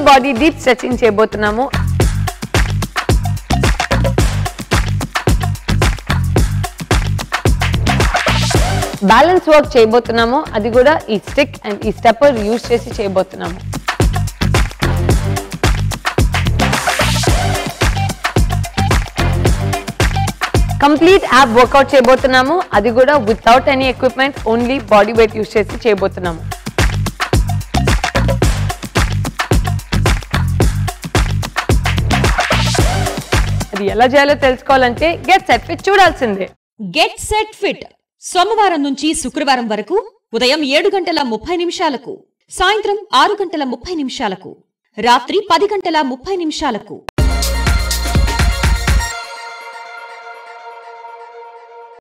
body deep stretching చేయబోతున్నాము balance work చేయబోతున్నాము అది కూడా ఈ స్టిక్ అండ్ ఈ స్టెప్పర్ యూజ్ చేసి చేయబోతున్నాము కంప్లీట్ యాప్ వర్కౌట్ చేయబోతున్నాము అది కూడా without any equipment only body weight use చేసి చేయబోతున్నాము అది ఎలా చేయాలో తెలుసుకోవాలంటే గెట్ సెట్ ఫిట్ చూడాల్సిందే గెట్ సెట్ ఫిట్ సోమవారం నుంచి శుక్రవారం వరకు ఉదయం ఏడు గంటల ముప్పై నిమిషాలకు సాయంత్రం ఆరు గంటల ముప్పై నిమిషాలకు రాత్రి పది గంటల ముప్పై నిమిషాలకు